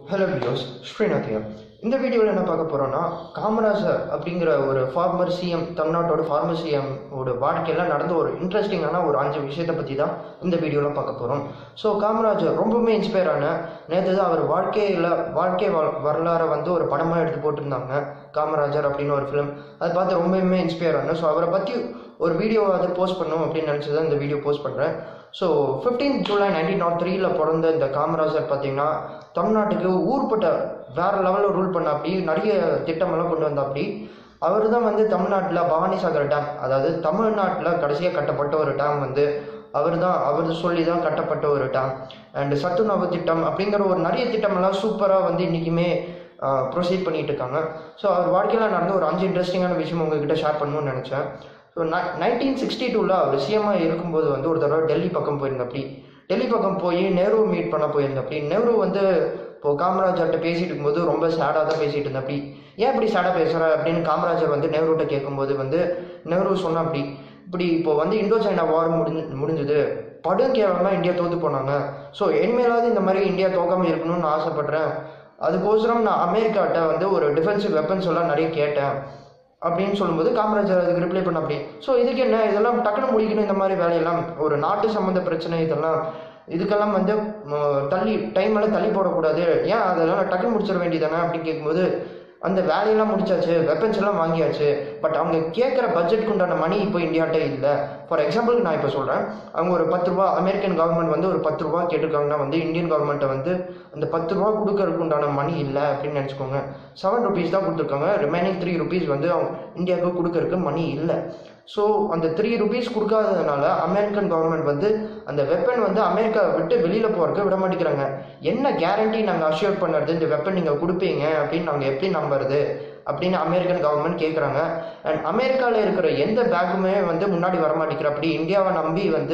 Hello views Srinath here. இந்த வீடியோவில் என்ன பார்க்க போகிறோன்னா காமராஜர் அப்படிங்கிற ஒரு ஃபார்மர் சிஎம் தமிழ்நாட்டோட ஃபார்மர் சிஎம் ஓட வாழ்க்கையில் நடந்த ஒரு இன்ட்ரெஸ்டிங்கான ஒரு அஞ்சு விஷயத்தை பற்றி தான் இந்த வீடியோவில் பார்க்க போகிறோம் ஸோ காமராஜர் ரொம்பவுமே இன்ஸ்பயர் ஆன நேற்று தான் அவர் வாழ்க்கையில் வாழ்க்கை வ வரலாறை வந்து ஒரு படமாக எடுத்து போட்டிருந்தாங்க காமராஜர் அப்படின்னு ஒரு ஃபிலிம் அதை பார்த்து ரொம்பவுமே இன்ஸ்பயர் ஆனேன் ஸோ அவரை பற்றி ஒரு வீடியோ அதை போஸ்ட் பண்ணணும் அப்படின்னு நினச்சி தான் இந்த வீடியோ போஸ்ட் பண்ணுறேன் so fifteen July nineteen naught த்ரீல பிறந்த இந்த காமராஜர் பார்த்தீங்கன்னா தமிழ்நாட்டுக்கு ஊர்பட்ட வேற லெவலில் ரூல் பண்ண அப்படி நிறைய திட்டமெல்லாம் கொண்டு வந்த அப்படி அவர் தான் வந்து தமிழ்நாட்டில் பவானி சாகர் டேம் அதாவது தமிழ்நாட்டில் கடைசியாக கட்டப்பட்ட ஒரு டேம் வந்து அவர் தான் அவர் சொல்லி தான் கட்டப்பட்ட ஒரு டேம் அண்ட் சத்துணவு திட்டம் அப்படிங்கிற ஒரு நிறைய திட்டமெல்லாம் சூப்பராக வந்து இன்றைக்குமே ப்ரொசீட் பண்ணிட்டு இருக்காங்க ஸோ அவர் வாழ்க்கையில் நடந்த ஒரு அஞ்சு இன்ட்ரெஸ்டிங்கான விஷயம் உங்ககிட்ட ஷேர் பண்ணணும்னு நினச்சேன் ஸோ நைன்டீன் சிக்ஸ்டி டூவில் அவர் சிஎம்மாக இருக்கும்போது வந்து ஒரு தடவை டெல்லி பக்கம் போயிருந்தப்படி டெல்லி பக்கம் போய் நேரு மீட் பண்ண போயிருந்தப்படி நேரு வந்து இப்போ காமராஜர்கிட்ட பேசிட்டு இருக்கும்போது ரொம்ப சேடாக தான் பேசிட்டு இருந்தப்படி ஏன் இப்படி சேடாக பேசுகிற அப்படின்னு காமராஜர் வந்து நேருகிட்ட கேட்கும்போது வந்து நேரு சொன்ன அப்படி இப்படி இப்போ வந்து இந்தோ சைனா வார் முடிஞ்சு முடிஞ்சது படும் கேவலமாக இந்தியா தோத்து போனாங்க ஸோ இனிமேலாவது இந்த மாதிரி இந்தியா தோக்காமல் இருக்கணும்னு நான் ஆசைப்பட்றேன் அதுக்கோசரம் நான் அமெரிக்காட்ட வந்து ஒரு டிஃபென்சிவ் வெப்பன்ஸ் எல்லாம் நிறைய கேட்டேன் அப்படின்னு சொல்லும்போது காமராஜர் அதுக்கு ரிப்ளை பண்ண அப்படி ஸோ இதுக்கு என்ன இதெல்லாம் டக்குன்னு முடிக்கணும் இந்த மாதிரி வேலையெல்லாம் ஒரு நாட்டு சம்மந்த பிரச்சனை இதெல்லாம் இதுக்கெல்லாம் வந்து ம், தள்ளி டைம் எல்லாம் தள்ளி போடக்கூடாது ஏன் அதெல்லாம் டக்குன்னு முடிச்சிட வேண்டியதானே அப்படின்னு கேட்கும்போது அந்த வேலையெல்லாம் முடிச்சாச்சு வெப்பன்ஸ் எல்லாம் வாங்கியாச்சு பட் அவங்க கேட்குற பட்ஜெட்க்கு உண்டான மணி இப்போ இந்தியாட்ட இல்லை ஃபார் எக்ஸாம்பிளுக்கு நான் இப்போ சொல்கிறேன் அவங்க ஒரு பத்து ரூபா அமெரிக்கன் கவர்மெண்ட் வந்து ஒரு பத்து ரூபா கேட்டிருக்காங்கன்னா வந்து இந்தியன் கவர்மெண்ட்டை வந்து அந்த பத்து ரூபா கொடுக்கறதுக்கு உண்டான மணி இல்லை அப்படின்னு நினச்சிக்கோங்க செவன் ருபீஸ் தான் கொடுத்துருக்காங்க ரிமைனிங் த்ரீ ருபீஸ் வந்து அவங்க இந்தியாவுக்கு கொடுக்கறதுக்கு மணி இல்லை ஸோ அந்த த்ரீ ருபீஸ் கொடுக்காததுனால அமெரிக்கன் கவர்மெண்ட் வந்து அந்த வெப்பன் வந்து அமெரிக்கா விட்டு வெளியில் போகிறதுக்கு விட மாட்டேங்கிறாங்க என்ன கேரண்டி நாங்கள் அஷ்யூர் பண்ணுறது இந்த வெப்பன் நீங்கள் கொடுப்பீங்க அப்படின்னு நாங்கள் எப்படி நம்புறது அப்படின்னு அமெரிக்கன் கவர்மெண்ட் கேட்குறாங்க அண்ட் அமெரிக்காவில் இருக்கிற எந்த பேங்குமே வந்து முன்னாடி வர மாட்டேங்கிற அப்படி இந்தியாவை நம்பி வந்து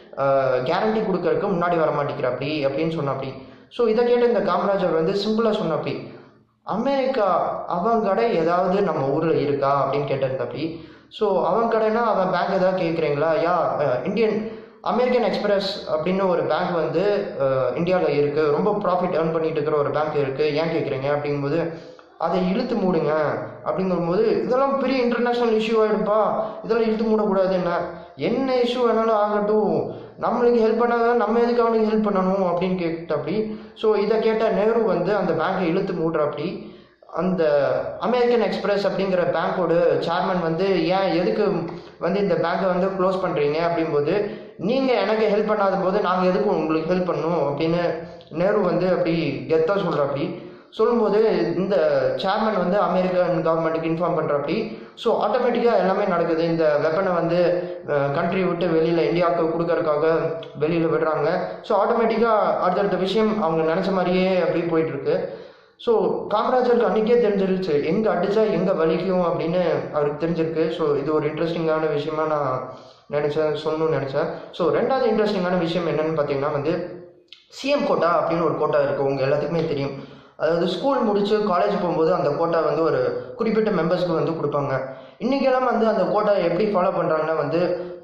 கேரண்டி கொடுக்கறதுக்கு முன்னாடி வர மாட்டேங்கிற அப்படி அப்படின்னு சொன்னாப்படி ஸோ இதை கேட்டு இந்த காமராஜர் வந்து சிம்பிளாக சொன்னாப்படி அமெரிக்கா அவன் கடை ஏதாவது நம்ம ஊரில் இருக்கா அப்படின்னு கேட்டிருந்தப்படி ஸோ அவன் கடைனா அவன் பேங்க் ஏதாவது கேட்குறீங்களா யா இந்தியன் அமெரிக்கன் எக்ஸ்பிரஸ் அப்படின்னு ஒரு பேங்க் வந்து இந்தியாவில் இருக்குது ரொம்ப ப்ராஃபிட் ஏர்ன் பண்ணிட்டு இருக்கிற ஒரு பேங்க் இருக்குது ஏன் கேட்குறீங்க அப்படிங்கும்போது அதை இழுத்து மூடுங்க அப்படிங்கும்போது இதெல்லாம் பெரிய இன்டர்நேஷ்னல் இஷ்யூ ஆகிடுப்பா இதெல்லாம் இழுத்து மூடக்கூடாது என்ன என்ன இஷ்யூ வேணாலும் ஆகட்டும் நம்மளுக்கு ஹெல்ப் பண்ணாத நம்ம எதுக்கு அவனுக்கு ஹெல்ப் பண்ணணும் அப்படின்னு கேட்டப்படி ஸோ இதை கேட்ட நேரு வந்து அந்த பேங்க்கை இழுத்து மூடுறப்படி அந்த அமெரிக்கன் எக்ஸ்பிரஸ் அப்படிங்கிற பேங்க்கோட சேர்மன் வந்து ஏன் எதுக்கு வந்து இந்த பேங்க்கை வந்து க்ளோஸ் பண்ணுறீங்க அப்படிங்கும்போது நீங்கள் எனக்கு ஹெல்ப் பண்ணாத போது நாங்கள் எதுக்கு உங்களுக்கு ஹெல்ப் பண்ணணும் அப்படின்னு நேரு வந்து அப்படி கெத்தாக சொல்கிறப்படி சொல்லும்போது இந்த சேர்மன் வந்து அமெரிக்கன் கவர்மெண்ட்டுக்கு இன்ஃபார்ம் பண்ணுறப்படி ஸோ ஆட்டோமேட்டிக்காக எல்லாமே நடக்குது இந்த வெப்பனை வந்து கண்ட்ரி விட்டு வெளியில் இந்தியாவுக்கு கொடுக்கறதுக்காக வெளியில் விடுறாங்க ஸோ ஆட்டோமேட்டிக்காக அடுத்தடுத்த விஷயம் அவங்க நினச்ச மாதிரியே அப்படி போயிட்டுருக்கு ஸோ காமராஜருக்கு அன்றைக்கே தெரிஞ்சிருச்சு எங்கே அடித்தா எங்கே வலிக்கும் அப்படின்னு அவருக்கு தெரிஞ்சிருக்கு ஸோ இது ஒரு இன்ட்ரெஸ்டிங்கான விஷயமா நான் நினச்சேன் சொல்லணும்னு நினச்சேன் ஸோ ரெண்டாவது இன்ட்ரெஸ்டிங்கான விஷயம் என்னன்னு பார்த்தீங்கன்னா வந்து சிஎம் கோட்டா அப்படின்னு ஒரு கோட்டா இருக்குது உங்கள் எல்லாத்துக்குமே தெரியும் அதாவது ஸ்கூல் முடிச்சு காலேஜ் போகும்போது அந்த கோட்டா வந்து ஒரு குறிப்பிட்ட மெம்பர்ஸ்க்கு வந்து கொடுப்பாங்க இன்றைக்கெல்லாம் வந்து அந்த கோட்டா எப்படி ஃபாலோ பண்ணுறாங்கன்னா வந்து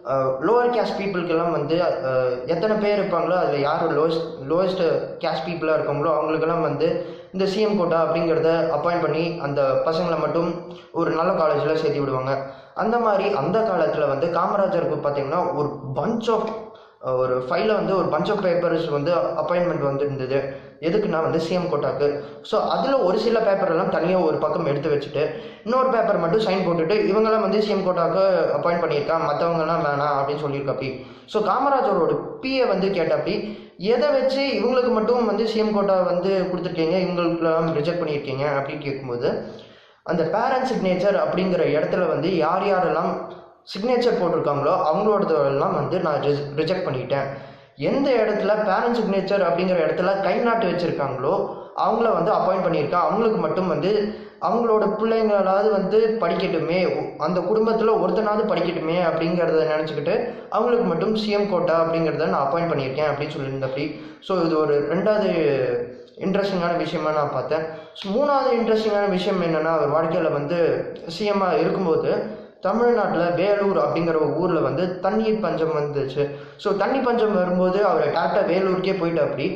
லோவர் கேஸ்ட் பீப்புளுக்கெல்லாம் வந்து அஹ், எத்தனை பேர் இருப்பாங்களோ அதில் யார் லோயஸ்ட் லோயஸ்ட் கேஸ்ட் பீப்புளாக இருக்காங்களோ அவங்களுக்கெல்லாம் வந்து இந்த சிஎம் கோட்டா அப்படிங்கிறத அப்பாயிண்ட் பண்ணி அந்த பசங்களை மட்டும் ஒரு நல்ல காலேஜில் சேர்த்து விடுவாங்க அந்த மாதிரி அந்த காலத்தில் வந்து காமராஜருக்கு பார்த்தீங்கன்னா ஒரு பஞ்ச் ஆஃப் ஒரு ஃபைலில் வந்து ஒரு பஞ்ச் ஆஃப் பேப்பர்ஸ் வந்து அப்பாயின்மெண்ட் வந்து இருந்தது எதுக்குன்னா வந்து சிஎம் கோட்டாக்கு ஸோ அதில் ஒரு சில பேப்பர் எல்லாம் தனியாக ஒரு பக்கம் எடுத்து வச்சுட்டு இன்னொரு பேப்பர் மட்டும் சைன் போட்டுட்டு இவங்கெல்லாம் வந்து சிஎம் கோட்டாக்கு அப்பாயிண்ட் பண்ணியிருக்கான் மற்றவங்கலாம் வேணாம் அப்படின்னு சொல்லியிருக்காப்பி ஸோ காமராஜரோட பிஏ வந்து கேட்டாப்பி எதை வச்சு இவங்களுக்கு மட்டும் வந்து சிஎம் கோட்டா வந்து கொடுத்துருக்கீங்க இவங்களுக்குலாம் ரிஜெக்ட் பண்ணியிருக்கீங்க அப்படின்னு கேட்கும்போது அந்த பேரண்ட் சிக்னேச்சர் அப்படிங்கிற இடத்துல வந்து யார் யாரெல்லாம் சிக்னேச்சர் போட்டிருக்காங்களோ அவங்களோடதெல்லாம் வந்து நான் ரிஜெக்ட் பண்ணிட்டேன் எந்த இடத்துல பேரண்ட் சிக்னேச்சர் அப்படிங்கிற இடத்துல கை நாட்டு வச்சுருக்காங்களோ அவங்கள வந்து அப்பாயிண்ட் பண்ணியிருக்கேன் அவங்களுக்கு மட்டும் வந்து அவங்களோட பிள்ளைங்களாவது வந்து படிக்கட்டுமே அந்த குடும்பத்தில் ஒருத்தனாவது படிக்கட்டுமே அப்படிங்கிறத நினச்சிக்கிட்டு அவங்களுக்கு மட்டும் சிஎம் கோட்டா அப்படிங்கிறத நான் அப்பாயிண்ட் பண்ணியிருக்கேன் அப்படின்னு சொல்லியிருந்தப்படி ஸோ இது ஒரு ரெண்டாவது இன்ட்ரெஸ்டிங்கான விஷயமா நான் பார்த்தேன் ஸோ மூணாவது இன்ட்ரெஸ்டிங்கான விஷயம் என்னென்னா அவர் வாழ்க்கையில் வந்து சிஎம்மாக இருக்கும்போது தமிழ்நாட்டில் வேலூர் அப்படிங்கிற ஒரு ஊரில் வந்து தண்ணீர் பஞ்சம் வந்துச்சு ஸோ தண்ணி பஞ்சம் வரும்போது அவர் டேரெக்டாக வேலூருக்கே போயிட்டு அப்படி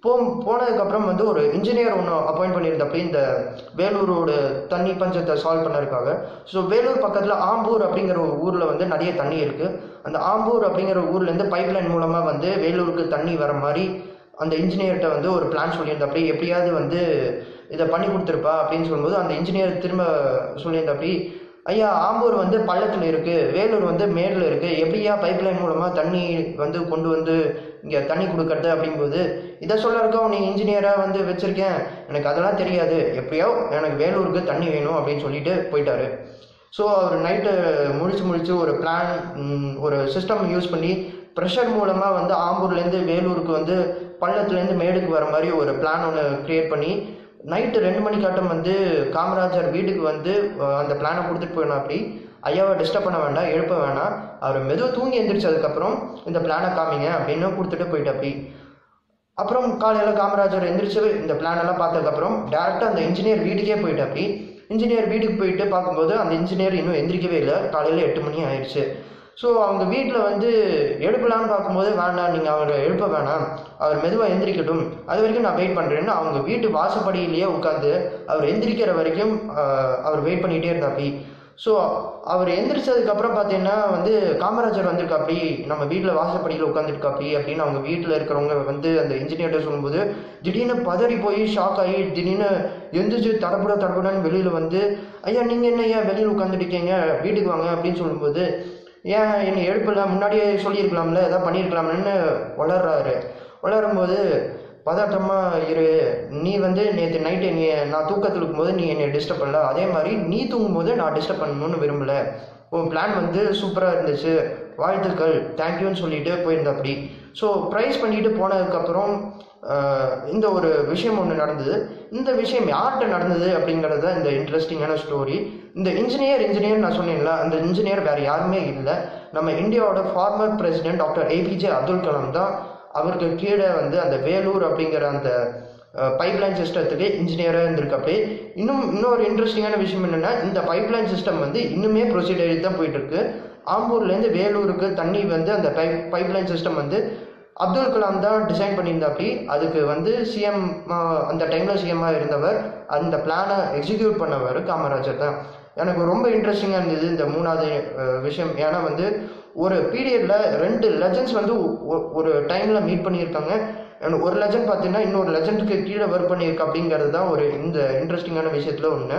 போ போனதுக்கப்புறம் வந்து ஒரு இன்ஜினியர் ஒன்று அப்பாயிண்ட் பண்ணியிருந்தப்ப இந்த வேலூரோட தண்ணி பஞ்சத்தை சால்வ் பண்ணதுக்காக ஸோ வேலூர் பக்கத்தில் ஆம்பூர் அப்படிங்கிற ஒரு ஊரில் வந்து நிறைய தண்ணி இருக்குது அந்த ஆம்பூர் அப்படிங்கிற ஊர்லேருந்து பைப் லைன் மூலமாக வந்து வேலூருக்கு தண்ணி வர மாதிரி அந்த இன்ஜினியர்கிட்ட வந்து ஒரு பிளான் சொல்லியிருந்தப்படி எப்படியாவது வந்து இதை பண்ணி கொடுத்துருப்பா அப்படின்னு சொல்லும்போது அந்த இன்ஜினியர் திரும்ப சொல்லியிருந்தப்படி ஐயா ஆம்பூர் வந்து பள்ளத்தில் இருக்குது வேலூர் வந்து மேடில் இருக்குது எப்படியா பைப் லைன் மூலமாக தண்ணி வந்து கொண்டு வந்து இங்கே தண்ணி கொடுக்கறது அப்படிங்கும்போது இதை சொல்லறதுக்கும் நீ இன்ஜினியராக வந்து வச்சுருக்கேன் எனக்கு அதெல்லாம் தெரியாது எப்படியோ எனக்கு வேலூருக்கு தண்ணி வேணும் அப்படின்னு சொல்லிட்டு போயிட்டாரு ஸோ அவர் நைட்டு முழிச்சு முழிச்சு ஒரு பிளான் ஒரு சிஸ்டம் யூஸ் பண்ணி ப்ரெஷர் மூலமாக வந்து ஆம்பூர்லேருந்து வேலூருக்கு வந்து பள்ளத்துலேருந்து மேடுக்கு வர மாதிரி ஒரு பிளான் ஒன்று க்ரியேட் பண்ணி நைட்டு ரெண்டு மணிக்காட்டம் வந்து காமராஜர் வீட்டுக்கு வந்து அஹ், அந்த பிளானை கொடுத்துட்டு போயிடணும் அப்படி ஐயாவை டிஸ்டர்ப் பண்ண வேண்டாம் எழுப்ப வேணாம் அவர் மெதுவாக தூங்கி எந்திரிச்சதுக்கப்புறம் இந்த பிளானை காமிங்க அப்படின்னு கொடுத்துட்டு போயிட்டாப்படி அப்புறம் காலையில் காமராஜர் எந்திரிச்சு இந்த பிளான் எல்லாம் பார்த்ததுக்கப்புறம் டேரெக்டாக அந்த இன்ஜினியர் வீட்டுக்கே போயிட்டாப்படி இன்ஜினியர் வீட்டுக்கு போயிட்டு பார்க்கும்போது அந்த இன்ஜினியர் இன்னும் எந்திரிக்கவே இல்லை காலையில் எட்டு மணி ஆயிடுச்சு ஸோ அவங்க வீட்டில் வந்து எழுப்பலான்னு பார்க்கும்போது வேண்டாம் நீங்கள் அவரை எழுப்ப வேணாம் அவர் மெதுவாக எந்திரிக்கட்டும் அது வரைக்கும் நான் வெயிட் பண்ணுறேன்னு அவங்க வீட்டு வாசப்படியிலேயே உட்காந்து அவர் எந்திரிக்கிற வரைக்கும் ஆஹ், அவர் வெயிட் பண்ணிகிட்டே இருந்தாப்படி ஸோ அவர் எந்திரிச்சதுக்கப்புறம் பார்த்தீங்கன்னா வந்து காமராஜர் வந்திருக்காப்படி நம்ம வீட்டில் வாசப்படியில் உட்காந்துருக்காப்படி அப்படின்னு அவங்க வீட்டில் இருக்கிறவங்க வந்து அந்த இன்ஜினியர்கிட்ட சொல்லும்போது திடீர்னு பதறி போய் ஷாக் ஆகி திடீர்னு எந்திரிச்சு தடபுட தடபுடன்னு வெளியில் வந்து ஐயா நீங்கள் என்ன ஐயா வெளியில் உட்காந்துருக்கீங்க வீட்டுக்கு வாங்க அப்படின்னு சொல்லும்போது ஏன் என்னை எழுப்பல முன்னாடியே சொல்லியிருக்கலாம்ல ஏதாவது பண்ணியிருக்கலாம்னு வளர்றாரு வளரும்போது பதட்டமா இரு நீ வந்து நேற்று நைட்டு நீ நான் தூக்கத்தில் இருக்கும்போது நீ என்னை டிஸ்டர்ப் பண்ணல அதே மாதிரி நீ தூங்கும்போது நான் டிஸ்டர்ப் பண்ணணும்னு விரும்பல உன் பிளான் வந்து சூப்பராக இருந்துச்சு வாழ்த்துக்கள் தேங்க்யூன்னு சொல்லிட்டு போயிருந்தப்படி ஸோ ப்ரைஸ் பண்ணிட்டு போனதுக்கப்புறம் ஆஹ், இந்த ஒரு விஷயம் ஒன்று நடந்தது இந்த விஷயம் யார்கிட்ட நடந்தது அப்படிங்கிறது தான் இந்த இன்ட்ரெஸ்டிங்கான ஸ்டோரி இந்த இன்ஜினியர் இன்ஜினியர் நான் சொன்னேன்ல அந்த இன்ஜினியர் வேறு யாருமே இல்லை நம்ம இந்தியாவோட former president doctor APJ Abdul Kalam தான் அவருக்கு கீழே வந்து அந்த வேலூர் அப்படிங்கிற அந்த பைப்லைன் சிஸ்டத்துக்கு இன்ஜினியராக இருந்திருக்காப்பே இன்னும் இன்னொரு இன்ட்ரெஸ்டிங்கான விஷயம் என்னென்னா இந்த பைப்லைன் சிஸ்டம் வந்து இன்னுமே ப்ரொசீடரி தான் போயிட்டு இருக்கு ஆம்பூர்லேருந்து வேலூருக்கு தண்ணி வந்து அந்த பைப் பைப்லைன் சிஸ்டம் வந்து அப்துல் கலாம் தான் டிசைன் பண்ணியிருந்தாப்படி அதுக்கு வந்து சிஎம் அந்த டைமில் சிஎம்மாக இருந்தவர் அந்த பிளானை எக்ஸிக்யூட் பண்ணவர் காமராஜர் தான் எனக்கு ரொம்ப இன்ட்ரெஸ்டிங்காக இருந்தது இந்த மூணாவது அஹ், விஷயம் ஏன்னா வந்து ஒரு பீரியடில் ரெண்டு லெஜண்ட்ஸ் வந்து ஒ- ஒரு டைமில் மீட் பண்ணியிருக்காங்க and ஒரு லெஜண்ட் பார்த்தீங்கன்னா இன்னொரு லெஜண்டுக்கு கீழே ஒர்க் பண்ணியிருக்கு அப்படிங்கிறது தான் ஒரு இந்த இன்ட்ரெஸ்டிங்கான விஷயத்தில் ஒன்று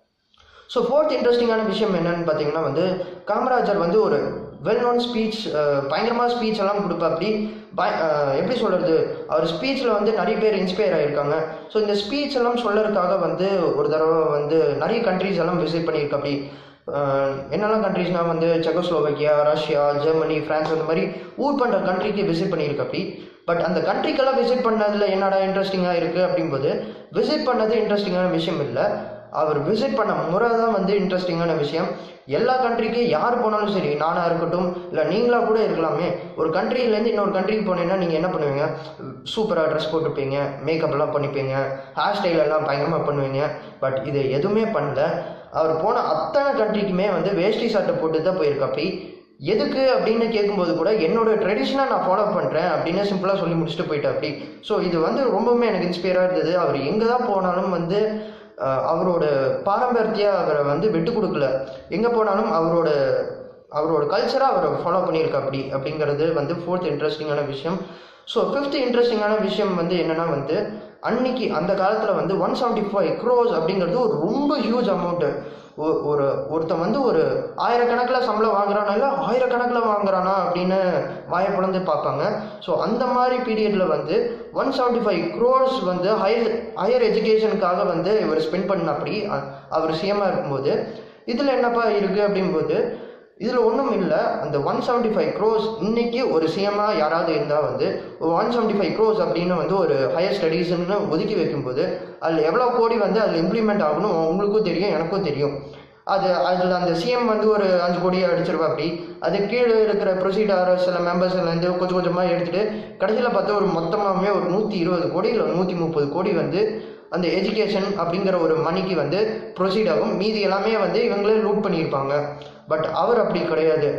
ஸோ ஃபோர்த் இன்ட்ரெஸ்டிங்கான விஷயம் என்னன்னு பார்த்தீங்கன்னா வந்து காமராஜர் வந்து ஒரு வெல் நோன் ஸ்பீச் பயங்கரமாக ஸ்பீச் எல்லாம் கொடுப்பாப்படி பய அஹ், எப்படி சொல்கிறது அவர் ஸ்பீச்சில் வந்து நிறைய பேர் இன்ஸ்பயர் ஆகியிருக்காங்க ஸோ இந்த ஸ்பீச் எல்லாம் சொல்லறதுக்காக வந்து ஒரு தடவை வந்து நிறைய கண்ட்ரீஸ் எல்லாம் விசிட் பண்ணியிருக்காப்படி அஹ், என்னெல்லாம் கண்ட்ரீஸ்னால் வந்து செக்கோஸ்லோவக்கியா ரஷ்யா ஜெர்மனி ஃப்ரான்ஸ் அந்த மாதிரி ஊர் பண்ணுற கண்ட்ரிக்கு விசிட் பண்ணியிருக்காப்படி பட் அந்த கண்ட்ரிக்கெல்லாம் விசிட் பண்ணதில் என்னடா இன்ட்ரெஸ்டிங்காக இருக்குது அப்படிங்கும்போது விசிட் பண்ணது இன்ட்ரெஸ்டிங்கான விஷயம் இல்லை அவர் விசிட் பண்ண முறை தான் வந்து இன்ட்ரெஸ்டிங்கான விஷயம் எல்லா கண்ட்ரிக்கு யார் போனாலும் சரி நானாக இருக்கட்டும் இல்லை நீங்களா கூட இருக்கலாமே ஒரு கண்ட்ரிலேருந்து இன்னொரு கண்ட்ரிக்கு போனீங்கன்னா நீங்கள் என்ன பண்ணுவீங்க சூப்பராக ட்ரெஸ் போட்டுப்பீங்க மேக்கப் எல்லாம் பண்ணிப்பீங்க ஹேர் ஸ்டைல் எல்லாம் பயங்கரமாக பண்ணுவீங்க பட் இது எதுவுமே பண்ணல அவர் போன அத்தனை கண்ட்ரிக்குமே வந்து வேஷ்டி சட்டை போட்டு தான் போயிருக்காப்பி எதுக்கு அப்படின்னு கேட்கும்போது கூட என்னோட ட்ரெடிஷனாக நான் ஃபாலோ பண்ணுறேன் அப்படின்னு சிம்பிளாக சொல்லி முடிச்சுட்டு போயிட்டாப்படி ஸோ இது வந்து ரொம்பவுமே எனக்கு இன்ஸ்பயராக இருந்தது அவர் எங்கே தான் போனாலும் வந்து அஹ், அவரோட பாரம்பரியத்தை அவரை வந்து விட்டு கொடுக்கல எங்கே போனாலும் அவரோட அவரோட கல்ச்சரை அவர் ஃபாலோ பண்ணியிருக்காப்படி அப்படிங்கிறது வந்து ஃபோர்த் இன்ட்ரெஸ்டிங்கான விஷயம் ஸோ ஃபிஃப்த் இன்ட்ரெஸ்டிங்கான விஷயம் வந்து என்னென்னா வந்து அன்னைக்கு அந்த காலத்தில் வந்து ஒன் செவன்ட்டி ஃபைவ் க்ரோஸ் அப்படிங்கிறது ஒரு ரொம்ப ஹியூஜ் அமௌண்ட்டு ஒரு ஒருத்தன் வந்து ஒரு ஆயிரக்கணக்கில் சம்பளம் வாங்குறானா இல்லை ஆயிரக்கணக்கில் வாங்குறானா அப்படின்னு வாயை பிளந்து பார்ப்பாங்க ஸோ அந்த மாதிரி பீரியடில் வந்து ஒன் செவன்ட்டி ஃபைவ் க்ரோர்ஸ் வந்து ஹையர் ஹையர் எஜுகேஷனுக்காக வந்து இவர் ஸ்பெண்ட் பண்ண அப்படி அவர் சிஎம்மாக இருக்கும்போது இதில் என்னப்பா இருக்குது அப்படிங்கும்போது இதில் ஒன்றும் இல்லை அந்த ஒன் செவன்ட்டி ஃபைவ் க்ரோஸ் இன்னைக்கு ஒரு சிஎம்மாக யாராவது இருந்தால் வந்து ஒரு ஒன் செவன்ட்டி ஃபைவ் க்ரோஸ் அப்படின்னு வந்து ஒரு ஹையர் ஸ்டடீஸ்னு ஒதுக்கி வைக்கும்போது அதில் எவ்வளோ கோடி வந்து அதில் இம்ப்ளிமெண்ட் ஆகணும் உங்களுக்கும் தெரியும் எனக்கும் தெரியும் அது அதில் அந்த சிஎம் வந்து ஒரு அஞ்சு கோடியை அடிச்சிருவா அப்படி அது கீழே இருக்கிற ப்ரொசீடர் சில மெம்பர்ஸ்லேருந்து கொஞ்சம் கொஞ்சமாக எடுத்துகிட்டு கடைசியில் பார்த்தா ஒரு மொத்தமாகவே ஒரு நூற்றி இருபது கோடி இல்லை நூற்றி முப்பது கோடி வந்து அந்த எஜுகேஷன் அப்படிங்கிற ஒரு மணிக்கு வந்து ப்ரொசீட் ஆகும் மீதி எல்லாமே வந்து இவங்களே லூட் பண்ணியிருப்பாங்க பட் அவர் அப்படி கிடையாது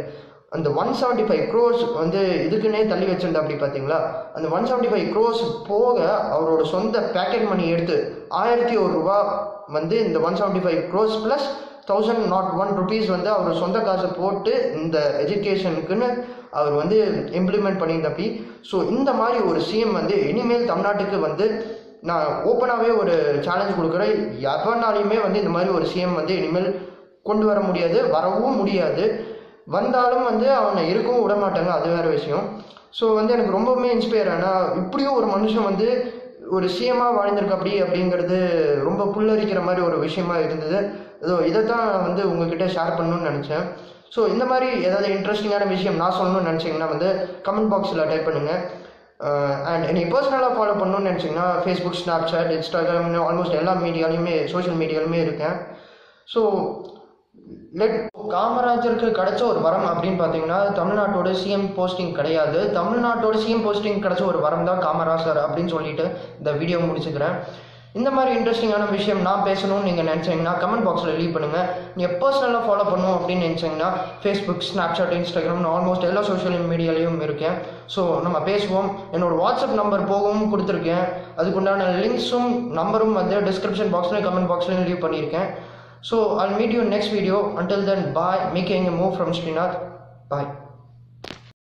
அந்த ஒன் செவன்ட்டி ஃபைவ் க்ரோஸ் வந்து இதுக்குன்னே தள்ளி வச்சிருந்தா அப்படி பார்த்தீங்களா அந்த ஒன் செவன்ட்டி ஃபைவ் க்ரோஸ் போக அவரோட சொந்த பேக்கெட் மணி எடுத்து ஆயிரத்தி ஒரு ரூபா வந்து இந்த one seventy five crores plus thousand nought one rupees வந்து அவர் சொந்த காசை போட்டு இந்த எஜுகேஷனுக்குன்னு அவர் வந்து இம்ப்ளிமெண்ட் பண்ணியிருந்தப்பி ஸோ இந்த மாதிரி ஒரு சிஎம் வந்து இனிமேல் தமிழ்நாட்டுக்கு வந்து நான் ஓப்பனாகவே ஒரு சேலஞ்ச் கொடுக்குறேன் எவனாலையுமே வந்து இந்த மாதிரி ஒரு சிஎம் வந்து இனிமேல் கொண்டு வர முடியாது வரவும் முடியாது வந்தாலும் வந்து அவனை இருக்கவும் விட மாட்டாங்க அது வேற விஷயம் ஸோ வந்து எனக்கு ரொம்பவுமே இன்ஸ்பயர் ஆனா இப்படியும் ஒரு மனுஷன் வந்து ஒரு சிஎமாக வாழ்ந்திருக்கு அப்படி அப்படிங்கிறது ரொம்ப புல்லரிக்கிற மாதிரி ஒரு விஷயமா இருந்தது இதோ இதைத்தான் நான் வந்து உங்ககிட்ட ஷேர் பண்ணணும்னு நினச்சேன் ஸோ இந்த மாதிரி ஏதாவது இன்ட்ரெஸ்டிங்கான விஷயம் நான் சொல்லணும்னு நினச்சிங்கன்னா வந்து கமெண்ட் பாக்ஸில் டைப் பண்ணுங்கள் அண்ட் என்னை பர்சனலாக ஃபாலோ பண்ணணும்னு நினச்சிங்கன்னா Facebook Snapchat Instagram almost எல்லா மீடியாலையுமே சோஷியல் மீடியாலுமே இருக்கேன் ஸோ லெட் காமராஜருக்கு கிடைச்ச ஒரு வரம் அப்படின்னு பார்த்தீங்கன்னா தமிழ்நாட்டோட சிஎம் போஸ்டிங் கிடையாது தமிழ்நாட்டோட சிஎம் போஸ்டிங் கிடைச்ச ஒரு வரம் தான் காமராஜர் அப்படின்னு சொல்லிட்டு இந்த வீடியோ முடிச்சுக்கிறேன் இந்த மாதிரி இன்ட்ரெஸ்டிங்கான விஷயம் நான் பேசணும்னு நீங்கள் நினச்சிங்கன்னா கமெண்ட் பாக்ஸில் லீவ் பண்ணுங்கள் நீங்கள் பர்சனலாக ஃபாலோ பண்ணணும் அப்படின்னு நினச்சிங்கன்னா ஃபேஸ்புக் ஸ்னாப்சாட் இன்ஸ்டாகிராம் ஆல்மோஸ்ட் எல்லா சோஷியல் மீடியாலையும் இருக்கேன் ஸோ நம்ம பேசுவோம் என்னோட வாட்ஸ்அப் நம்பர் போகவும் கொடுத்துருக்கேன் அதுக்குண்டான லிங்க்ஸும் நம்பரும் வந்து டிஸ்கிரிப்ஷன் பாக்ஸ்லையும் கமெண்ட் பாக்ஸ்லையும் லீவ் பண்ணியிருக்கேன் So I'll meet you in next video. Until then, bye. Making a move from Srinath. Bye.